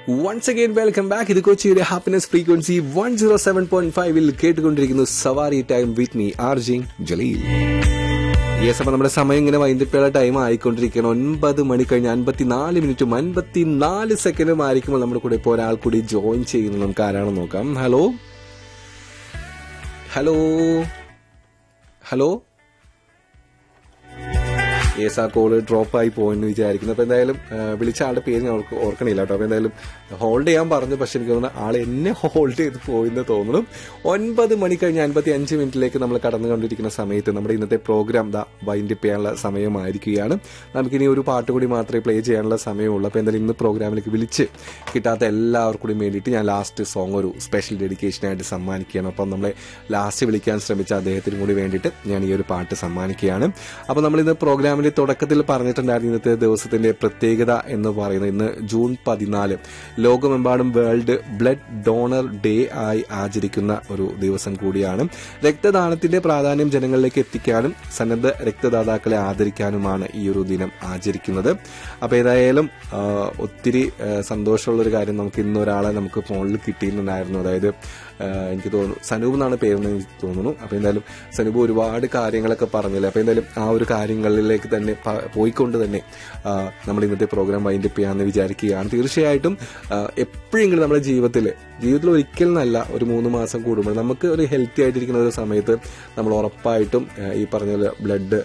once again welcome back ഇത് കൊച്ചിയുടെ happiness frequency one zero seven point ഫൈവിൽ കേട്ടുകൊണ്ടിരിക്കുന്നു Savari time with me Arjin Jaleel yes അപ്പൊ നമ്മുടെ സമയം ഇങ്ങനെ വൈകിട്ടുള്ള ടൈം ആയിക്കൊണ്ടിരിക്കുകയാണ് ഒൻപത് മണി കഴിഞ്ഞ് അൻപത്തിനാല് മിനിറ്റും അൻപത്തിനാല് സെക്കൻഡും ആയിരിക്കുമ്പോൾ നമ്മുടെ കൂടെ ഇപ്പോൾ ഒരാൾ കൂടി ജോയിൻ ചെയ്യുന്നു നമുക്ക് ആരാണെന്ന് നോക്കാം ഹലോ ഹലോ ഹലോ യെസ് ആ കോള് ഡ്രോപ്പ് ആയി പോയെന്ന് വിചാരിക്കുന്നു അപ്പൊ എന്തായാലും ആ, വിളിച്ച ആളുടെ പേര് ഞാൻ ഓർക്ക് ഓർക്കണില്ല കേട്ടോ അപ്പൊ എന്തായാലും ഹോൾഡ് ചെയ്യാൻ പറഞ്ഞു പക്ഷെ എനിക്ക് തോന്നുന്നു ആൾ എന്നെ ഹോൾഡ് ചെയ്ത് പോയെന്ന് തോന്നുന്നു ഒൻപത് മണി കഴിഞ്ഞ് അൻപത്തി അഞ്ച് മിനിറ്റിലേക്ക് നമ്മൾ കടന്നു കൊണ്ടിരിക്കുന്ന സമയത്ത് നമ്മുടെ ഇന്നത്തെ പ്രോഗ്രാം ദാ വൈൻഡ് ചെയ്യാനുള്ള സമയമായിരിക്കുകയാണ് നമുക്കിനി ഒരു പാട്ട് കൂടി മാത്രമേ പ്ലേ ചെയ്യാനുള്ള സമയമുള്ളൂ അപ്പൊ എന്തായാലും ഇന്ന് പ്രോഗ്രാമിലേക്ക് വിളിച്ച് കിട്ടാത്ത എല്ലാവർക്കും കൂടി വേണ്ടിയിട്ട് ഞാൻ ലാസ്റ്റ് സോങ് ഒരു സ്പെഷ്യൽ ഡെഡിക്കേഷനായിട്ട് സമ്മാനിക്കുകയാണ് അപ്പം നമ്മളെ ലാസ്റ്റ് വിളിക്കാൻ ശ്രമിച്ച അദ്ദേഹത്തിനും കൂടി വേണ്ടിയിട്ട് ഞാൻ ഈ ഒരു പാട്ട് സമ്മാനിക്കുകയാണ് അപ്പോൾ നമ്മൾ ഇന്ന് പ്രോഗ്രാമിന്റെ തുടക്കത്തിൽ പറഞ്ഞിട്ടുണ്ടായിരുന്നു ഇന്നത്തെ ദിവസത്തിന്റെ പ്രത്യേകത എന്ന് പറയുന്നത് ഇന്ന് ജൂൺ പതിനാല് ലോകമെമ്പാടും വേൾഡ് ബ്ലഡ് ഡോണർ ഡേ ആയി ആചരിക്കുന്ന ഒരു ദിവസം കൂടിയാണ് രക്തദാനത്തിന്റെ പ്രാധാന്യം ജനങ്ങളിലേക്ക് എത്തിക്കാനും സന്നദ്ധ രക്തദാതാക്കളെ ആദരിക്കാനുമാണ് ഈ ഒരു ദിനം ആചരിക്കുന്നത് അപ്പോൾ ഏതായാലും ആ, ഒത്തിരി ആ, സന്തോഷമുള്ള ഒരു കാര്യം നമുക്ക് ഇന്ന് ഒരാളെ നമുക്ക് ഫോണിൽ കിട്ടിയിട്ടുണ്ടായിരുന്നു അതായത് ആ, എനിക്ക് തോന്നുന്നു സനൂപ് എന്നാണ് പേരെന്ന് എനിക്ക് തോന്നുന്നു അപ്പോൾ എന്തായാലും സനൂപ് ഒരുപാട് കാര്യങ്ങളൊക്കെ പറഞ്ഞില്ലേ അപ്പോൾ എന്തായാലും ആ ഒരു കാര്യങ്ങളിലേക്ക് തന്നെ പ- പോയിക്കൊണ്ട് തന്നെ ആ, നമ്മൾ ഇന്നത്തെ പ്രോഗ്രാം വൈൻഡ് അപ്പ് ചെയ്യാമെന്ന് വിചാരിക്കുകയാണ് തീർച്ചയായിട്ടും ആ, എപ്പോഴെങ്കിലും നമ്മുടെ ജീവിതത്തിൽ ജീവിതത്തിൽ ഒരിക്കലും നല്ല ഒരു മൂന്ന് മാസം കൂടുമ്പോൾ നമുക്ക് ഒരു ഹെൽത്തി ആയിട്ടിരിക്കുന്ന ഒരു സമയത്ത് നമ്മൾ ഉറപ്പായിട്ടും ആ, ഈ പറഞ്ഞ പോലെ ബ്ലഡ്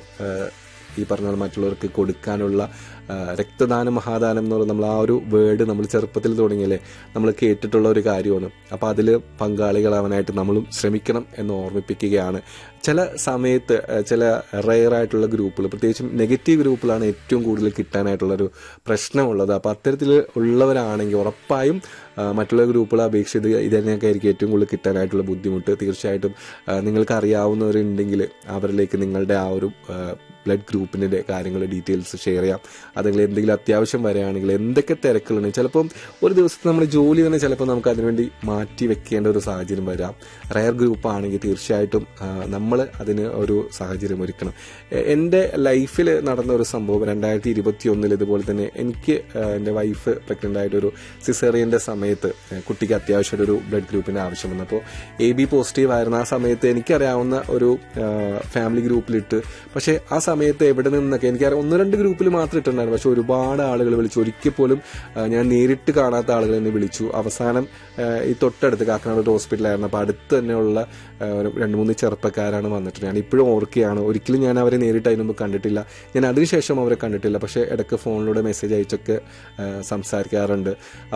ഈ പറഞ്ഞ പോലെ മറ്റുള്ളവർക്ക് കൊടുക്കാനുള്ള ആ, രക്തദാനം മഹാദാനം എന്ന് പറയുന്ന നമ്മൾ ആ ഒരു വേർഡ് നമ്മൾ ചെറുപ്പത്തിൽ തുടങ്ങിയല്ലേ നമ്മൾ കേട്ടിട്ടുള്ള ഒരു കാര്യമാണ് അപ്പോൾ അതിൽ പങ്കാളികളാവാനായിട്ട് നമ്മളും ശ്രമിക്കണം എന്ന് ഓർമ്മിപ്പിക്കുകയാണ് ചില സമയത്ത് ആ, ചില റെയർ ആയിട്ടുള്ള ഗ്രൂപ്പുകൾ പ്രത്യേകിച്ചും നെഗറ്റീവ് ഗ്രൂപ്പിലാണ് ഏറ്റവും കൂടുതൽ കിട്ടാനായിട്ടുള്ളൊരു പ്രശ്നമുള്ളത് അപ്പോൾ അത്തരത്തിൽ ഉള്ളവരാണെങ്കിൽ ഉറപ്പായും ആ, മറ്റുള്ള ഗ്രൂപ്പുകളെ അപേക്ഷിച്ച് ഇത് ഇതിനൊക്കെ ആയിരിക്കും ഏറ്റവും കൂടുതൽ കിട്ടാനായിട്ടുള്ള ബുദ്ധിമുട്ട് തീർച്ചയായിട്ടും ആ, നിങ്ങൾക്ക് അറിയാവുന്നവരുണ്ടെങ്കിൽ അവരിലേക്ക് നിങ്ങളുടെ ആ ഒരു ബ്ലഡ് ഗ്രൂപ്പിൻ്റെ കാര്യങ്ങൾ ഡീറ്റെയിൽസ് ഷെയർ ചെയ്യാം അതെങ്കിൽ എന്തെങ്കിലും അത്യാവശ്യം വരികയാണെങ്കിൽ എന്തൊക്കെ തിരക്കുകളുണ്ട് ചിലപ്പം ഒരു ദിവസത്തെ നമ്മുടെ ജോലി തന്നെ ചിലപ്പോൾ നമുക്ക് അതിനുവേണ്ടി മാറ്റി വെക്കേണ്ട ഒരു സാഹചര്യം വരാം റയർ ഗ്രൂപ്പ് ആണെങ്കിൽ തീർച്ചയായിട്ടും നമ്മൾ അതിന് ഒരു സാഹചര്യം ഒരുക്കണം എ- എൻ്റെ ലൈഫിൽ നടന്ന ഒരു സംഭവം രണ്ടായിരത്തി ഇരുപത്തി ഒന്നിൽ ഇതുപോലെ തന്നെ എനിക്ക് ആ, എൻ്റെ വൈഫ് പ്രഗ്നൻ്റ് ആയിട്ടൊരു സിസേറിയൻ്റെ സമയത്ത് ആ, കുട്ടിക്ക് അത്യാവശ്യം ഒരു ബ്ലഡ് ഗ്രൂപ്പിൻ്റെ ആവശ്യം വന്നു അപ്പോൾ എ ബി പോസിറ്റീവ് ആയിരുന്ന ആ സമയത്ത് എനിക്കറിയാവുന്ന ഒരു ഫാമിലി ഗ്രൂപ്പിലിട്ട് പക്ഷേ ആ സമയത്ത് എവിടെ നിന്നൊക്കെ എനിക്കറിയാം ഒന്ന് രണ്ട് ഗ്രൂപ്പിൽ മാത്രം ഇട്ടിട്ടുണ്ടായിരുന്നു പക്ഷെ ഒരുപാട് ആളുകൾ വിളിച്ചു ഒരിക്കൽ പോലും ആ, ഞാൻ നേരിട്ട് കാണാത്ത ആളുകൾ എന്നെ വിളിച്ചു അവസാനം ആ, ഈ തൊട്ടടുത്ത് കാക്കനാട് ഒരു ഹോസ്പിറ്റലായിരുന്നു അപ്പോൾ അടുത്ത് തന്നെയുള്ള ആ, ഒരു രണ്ട് മൂന്ന് ചെറുപ്പക്കാരാണ് വന്നിട്ട് ഞാൻ ഇപ്പോഴും ഓർക്കുകയാണ് ഒരിക്കലും ഞാൻ അവരെ നേരിട്ട് അതിന് മുമ്പ് കണ്ടിട്ടില്ല ഞാൻ അതിനുശേഷം അവരെ കണ്ടിട്ടില്ല പക്ഷേ ഇടയ്ക്ക് ഫോണിലൂടെ മെസ്സേജ് അയച്ചൊക്കെ ആ, സംസാരിക്കാറുണ്ട്